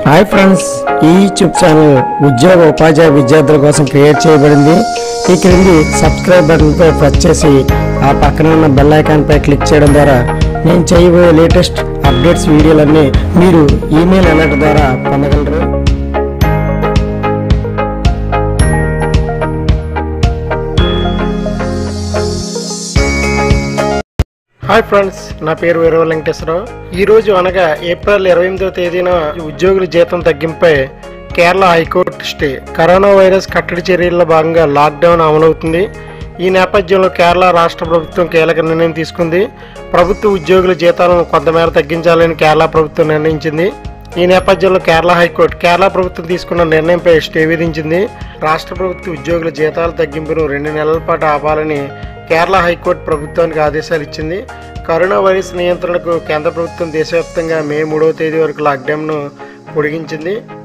hi friends ఈ YouTube channel ఉద్యోగ ఉపాధ్యాయ విద్యార్థుల కోసం క్రియేట్ చేయబడింది ఈ క్రింది సబ్స్క్రైబ్ బటన్పై ప్రెస్ చేసి ఆ పక్కన ఉన్న బెల్ ఐకాన్పై క్లిక్ చేయడం ద్వారా నేను చేయబోయే లేటెస్ట్ అప్డేట్స్ వీడియోలన్నీ మీరు ఈమెయిల్ అలర్ట్ ద్వారా పొందగలరు హాయ్ ఫ్రెండ్స్ నా పేరు వీరవ వెంకటేశ్వరరావు ఈ రోజు అనగా ఏప్రిల్ ఇరవై ఎనిమిదవ తేదీన ఉద్యోగుల జీతం తగ్గింపై Kerala high court stay corona virus కట్టడి చర్యల్లో భాగంగా లాక్డౌన్ అమలవుతుంది ఈ నేపథ్యంలో కేరళ రాష్ట్ర ప్రభుత్వం కీలక నిర్ణయం తీసుకుంది ప్రభుత్వ ఉద్యోగుల జీతాలను కొంతమేర తగ్గించాలని కేరళ ప్రభుత్వం నిర్ణయించింది ఈ నేపథ్యంలో కేరళ హైకోర్టు కేరళ ప్రభుత్వం తీసుకున్న నిర్ణయంపై స్టే విధించింది రాష్ట్ర ప్రభుత్వ ఉద్యోగుల జీతాల తగ్గింపును రెండు నెలల పాటు ఆపాలని కేరళ హైకోర్టు ప్రభుత్వానికి ఆదేశాలు ఇచ్చింది కరోనా వైరస్ నియంత్రణకు కేంద్ర ప్రభుత్వం దేశవ్యాప్తంగా మే మూడవ తేదీ వరకు లాక్డౌన్ను పొడిగించింది